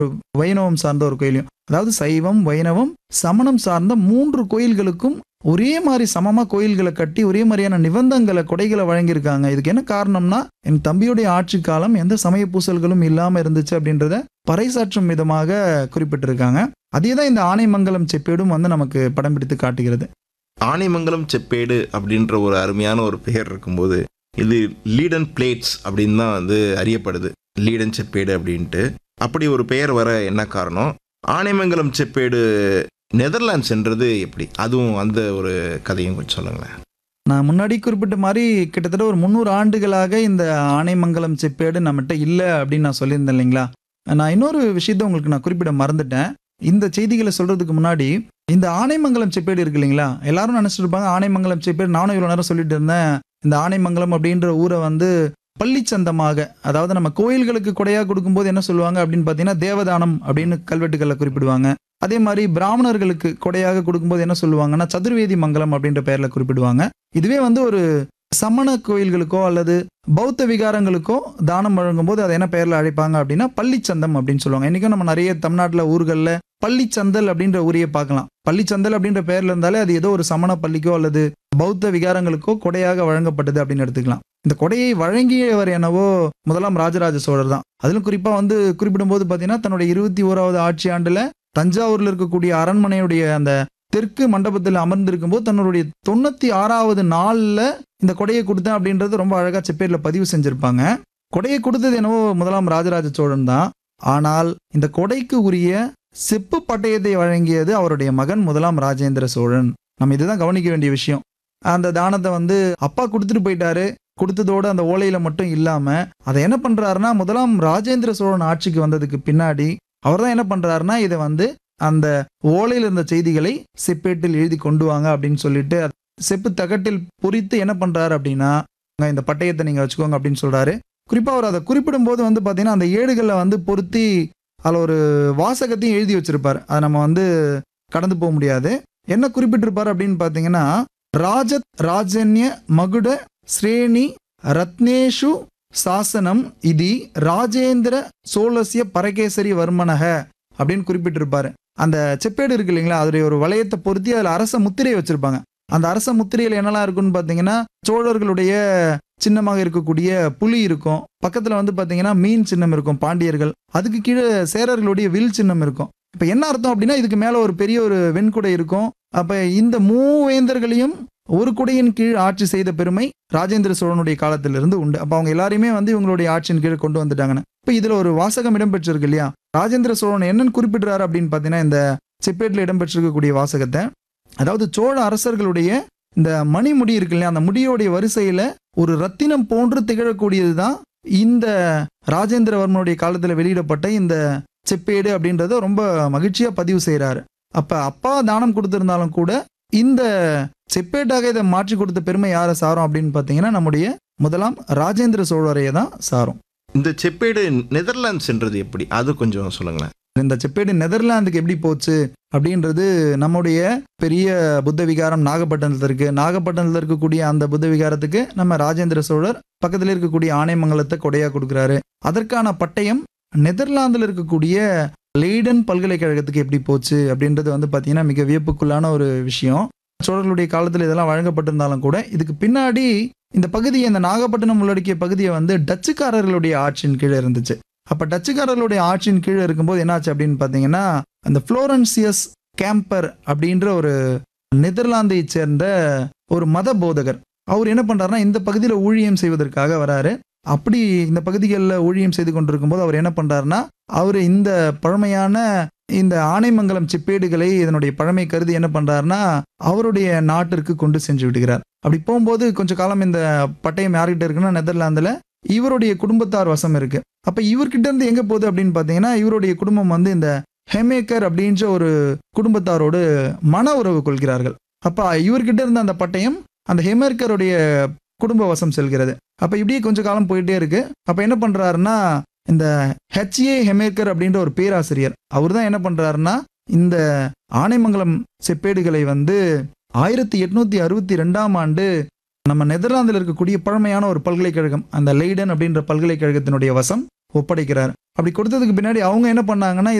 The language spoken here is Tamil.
வைணவம் சார்ந்த ஒரு கோயிலையும் அதாவது சைவம் வைணவம் சமணம் சார்ந்த மூன்று கோயில்களுக்கும் ஒரே மாதிரி சமமா கோயில்களை கட்டி ஒரே மாதிரியான நிபந்தங்களை கொடைகளை வழங்கியிருக்காங்க இதுக்கு என்ன காரணம்னா என் தம்பியுடைய ஆட்சி காலம் எந்த சமய பூசல்களும் இல்லாம இருந்துச்சு அப்படின்றத பறைசாற்றும் விதமாக குறிப்பிட்டிருக்காங்க அதே தான் இந்த ஆனைமங்கலம் செப்பேடும் வந்து நமக்கு படம் பிடித்து காட்டுகிறது ஆனைமங்கலம் செப்பேடு அப்படின்ற ஒரு அருமையான ஒரு பெயர் இருக்கும்போது இது லீடன் பிளேட்ஸ் அப்படின்னு தான் வந்து அறியப்படுது லீடன் செப்பேடு அப்படின்ட்டு அப்படி ஒரு பெயர் வர என்ன காரணம் ஆனைமங்கலம் செப்பேடு நெதர்லாண்ட்ஸ் என்றது எப்படி அதுவும் அந்த ஒரு கதையும் கொஞ்சம் சொல்லுங்களேன் நான் முன்னாடி குறிப்பிட்ட மாதிரி கிட்டத்தட்ட ஒரு முந்நூறு ஆண்டுகளாக இந்த ஆனைமங்கலம் செப்பேடு நம்மகிட்ட இல்லை அப்படின்னு நான் சொல்லியிருந்தேன் இல்லைங்களா நான் இன்னொரு விஷயத்த உங்களுக்கு நான் குறிப்பிட மறந்துட்டேன் இந்த செய்திகளை சொல்றதுக்கு முன்னாடி இந்த ஆனைமங்கலம் செப்பேடு இருக்கு இல்லைங்களா எல்லாரும் நினைச்சிட்டு இருப்பாங்க ஆனைமங்கலம் செப்பேடு நானும் இவ்வளோ நேரம் சொல்லிட்டு இருந்தேன் இந்த ஆனைமங்கலம் அப்படின்ற ஊரை வந்து பள்ளிச்சந்தமாக அதாவது நம்ம கோயில்களுக்கு கொடையாக கொடுக்கும்போது என்ன சொல்லுவாங்க அப்படின்னு பார்த்தீங்கன்னா தேவதானம் அப்படின்னு கல்வெட்டுகளில் குறிப்பிடுவாங்க அதே மாதிரி பிராமணர்களுக்கு கொடையாக கொடுக்கும்போது என்ன சொல்லுவாங்கன்னா சதுர்வேதி மங்கலம் அப்படின்ற பெயர்ல குறிப்பிடுவாங்க இதுவே வந்து ஒரு சமண கோயில்களுக்கோ அல்லது பௌத்த விகாரங்களுக்கோ தானம் வழங்கும்போது அதை என்ன பெயர்ல அழைப்பாங்க அப்படின்னா பள்ளிச்சந்தம் அப்படின்னு சொல்லுவாங்க இன்னைக்கும் நம்ம நிறைய தமிழ்நாட்டில் ஊர்களில் பள்ளிச்சந்தல் அப்படின்ற ஊரையே பார்க்கலாம் பள்ளிச்சந்தல் அப்படின்ற பெயர்ல இருந்தாலே அது ஏதோ ஒரு சமண பள்ளிக்கோ அல்லது பௌத்த விகாரங்களுக்கோ கொடையாக வழங்கப்பட்டது அப்படின்னு எடுத்துக்கலாம் இந்த கொடையை வழங்கியவர் என்னவோ முதலாம் ராஜராஜ சோழர் தான் அதிலும் குறிப்பா வந்து குறிப்பிடும்போது பார்த்தீங்கன்னா தன்னுடைய இருபத்தி ஓராவது ஆட்சி ஆண்டுல தஞ்சாவூர்ல இருக்கக்கூடிய அரண்மனையுடைய அந்த தெற்கு மண்டபத்தில் அமர்ந்திருக்கும் போது தன்னுடைய தொண்ணூத்தி ஆறாவது நாள்ல இந்த கொடையை கொடுத்தேன் அப்படின்றது ரொம்ப அழகா செப்பேர்ல பதிவு செஞ்சிருப்பாங்க கொடையை கொடுத்தது என்னவோ முதலாம் ராஜராஜ சோழன் தான் ஆனால் இந்த கொடைக்கு உரிய செப்பு பட்டயத்தை வழங்கியது அவருடைய மகன் முதலாம் ராஜேந்திர சோழன் நம்ம இதுதான் கவனிக்க வேண்டிய விஷயம் அந்த தானத்தை வந்து அப்பா கொடுத்துட்டு போயிட்டாரு கொடுத்ததோடு அந்த ஓலையில மட்டும் இல்லாம அதை என்ன பண்றாருன்னா முதலாம் ராஜேந்திர சோழன் ஆட்சிக்கு வந்ததுக்கு பின்னாடி அவர் தான் என்ன பண்றாருன்னா இதை வந்து அந்த ஓலையில் இருந்த செய்திகளை செப்பேட்டில் எழுதி கொண்டு வாங்க அப்படின்னு சொல்லிட்டு செப்பு தகட்டில் பொறித்து என்ன பண்றாரு அப்படின்னா இந்த பட்டயத்தை நீங்க வச்சுக்கோங்க அப்படின்னு சொல்றாரு குறிப்பா அவர் அதை குறிப்பிடும் போது வந்து பாத்தீங்கன்னா அந்த ஏடுகளை வந்து பொருத்தி அதில் ஒரு வாசகத்தையும் எழுதி வச்சிருப்பார் அதை நம்ம வந்து கடந்து போக முடியாது என்ன குறிப்பிட்டிருப்பார் அப்படின்னு பார்த்தீங்கன்னா ராஜத் ராஜன்ய மகுட ஸ்ரேணி ரத்னேஷு சாசனம் இதி ராஜேந்திர சோழசிய பரகேசரி வர்மனக அப்படின்னு குறிப்பிட்டிருப்பாரு அந்த செப்பேடு இருக்கு இல்லைங்களா அதோடைய ஒரு வளையத்தை பொருத்தி அதில் அரச முத்திரை வச்சிருப்பாங்க அந்த அரச முத்திரையில் என்னெல்லாம் இருக்குன்னு பார்த்தீங்கன்னா சோழர்களுடைய சின்னமாக இருக்கக்கூடிய புலி இருக்கும் பக்கத்தில் வந்து பார்த்தீங்கன்னா மீன் சின்னம் இருக்கும் பாண்டியர்கள் அதுக்கு கீழே சேரர்களுடைய வில் சின்னம் இருக்கும் இப்போ என்ன அர்த்தம் அப்படின்னா இதுக்கு மேலே ஒரு பெரிய ஒரு வெண்குடை இருக்கும் அப்போ இந்த மூவேந்தர்களையும் ஒரு குடையின் கீழ் ஆட்சி செய்த பெருமை ராஜேந்திர சோழனுடைய காலத்திலிருந்து உண்டு அப்போ அவங்க எல்லாரையுமே வந்து இவங்களுடைய ஆட்சியின் கீழ் கொண்டு வந்துட்டாங்கன்னு இப்போ இதில் ஒரு வாசகம் இடம்பெற்றிருக்கு இல்லையா ராஜேந்திர சோழன் என்னன்னு குறிப்பிடுறாரு அப்படின்னு பார்த்தீங்கன்னா இந்த செப்பேட்டில் இடம்பெற்றிருக்கக்கூடிய வாசகத்தை அதாவது சோழ அரசர்களுடைய இந்த மணிமுடி இருக்கு இல்லையா அந்த முடியோடைய வரிசையில ஒரு ரத்தினம் போன்று திகழக்கூடியது தான் இந்த ராஜேந்திரவர்மனுடைய காலத்தில் வெளியிடப்பட்ட இந்த செப்பேடு அப்படின்றத ரொம்ப மகிழ்ச்சியா பதிவு செய்கிறாரு அப்ப அப்பா தானம் கொடுத்திருந்தாலும் கூட இந்த செப்பேட்டாக இதை மாற்றி கொடுத்த பெருமை யாரை சாரும் அப்படின்னு பார்த்தீங்கன்னா நம்முடைய முதலாம் ராஜேந்திர சோழரையை தான் சாரும் இந்த செப்பேடு நெதர்லாண்ட்ஸ் என்றது எப்படி அது கொஞ்சம் சொல்லுங்களேன் இந்த செப்பேடு நெதர்லாந்துக்கு எப்படி போச்சு அப்படின்றது நம்முடைய பெரிய புத்த விகாரம் நாகப்பட்டினத்தில் இருக்கு நாகப்பட்டினத்தில் இருக்கக்கூடிய அந்த புத்த விகாரத்துக்கு நம்ம ராஜேந்திர சோழர் பக்கத்தில் இருக்கக்கூடிய ஆனைமங்கலத்தை கொடையா கொடுக்குறாரு அதற்கான பட்டயம் நெதர்லாந்தில் இருக்கக்கூடிய லெய்டன் பல்கலைக்கழகத்துக்கு எப்படி போச்சு அப்படின்றது வந்து பார்த்தீங்கன்னா மிக வியப்புக்குள்ளான ஒரு விஷயம் சோழர்களுடைய காலத்தில் இதெல்லாம் வழங்கப்பட்டிருந்தாலும் கூட இதுக்கு பின்னாடி இந்த பகுதியை இந்த நாகப்பட்டினம் உள்ளடக்கிய பகுதியை வந்து டச்சுக்காரர்களுடைய ஆட்சியின் கீழே இருந்துச்சு அப்போ டச்சுக்காரர்களுடைய ஆட்சியின் கீழே இருக்கும்போது என்னாச்சு அப்படின்னு பார்த்தீங்கன்னா அந்த ஃப்ளோரன்சியஸ் கேம்பர் அப்படின்ற ஒரு நெதர்லாந்தை சேர்ந்த ஒரு மத போதகர் அவர் என்ன பண்ணுறாருன்னா இந்த பகுதியில் ஊழியம் செய்வதற்காக வராரு அப்படி இந்த பகுதிகளில் ஊழியம் செய்து கொண்டிருக்கும்போது அவர் என்ன பண்ணுறாருன்னா அவர் இந்த பழமையான இந்த ஆனைமங்கலம் செப்பேடுகளை இதனுடைய பழமை கருதி என்ன பண்ணுறாருன்னா அவருடைய நாட்டிற்கு கொண்டு சென்று விடுகிறார் அப்படி போகும்போது கொஞ்ச காலம் இந்த பட்டயம் யார்கிட்ட இருக்குன்னா நெதர்லாந்தில் இவருடைய குடும்பத்தார் வசம் இருக்கு அப்ப இவர்கிட்ட இருந்து எங்க போகுது அப்படின்னு பாத்தீங்கன்னா இவருடைய குடும்பம் வந்து இந்த ஹெமேக்கர் அப்படின்ற ஒரு குடும்பத்தாரோடு மன உறவு கொள்கிறார்கள் அப்ப இவர்கிட்ட இருந்த அந்த பட்டயம் அந்த ஹெமேக்கருடைய குடும்ப வசம் செல்கிறது அப்ப இப்படியே கொஞ்ச காலம் போயிட்டே இருக்கு அப்ப என்ன பண்றாருன்னா இந்த ஹெச்ஏ ஹெமேக்கர் அப்படின்ற ஒரு பேராசிரியர் அவர் தான் என்ன பண்றாருன்னா இந்த ஆனைமங்கலம் செப்பேடுகளை வந்து ஆயிரத்தி எட்நூத்தி அறுபத்தி ரெண்டாம் ஆண்டு நம்ம நெதர்லாந்தில் இருக்கக்கூடிய பழமையான ஒரு பல்கலைக்கழகம் அந்த லெய்டன் அப்படின்ற பல்கலைக்கழகத்தினுடைய வசம் ஒப்படைக்கிறார் அப்படி கொடுத்ததுக்கு பின்னாடி அவங்க என்ன பண்ணாங்கன்னா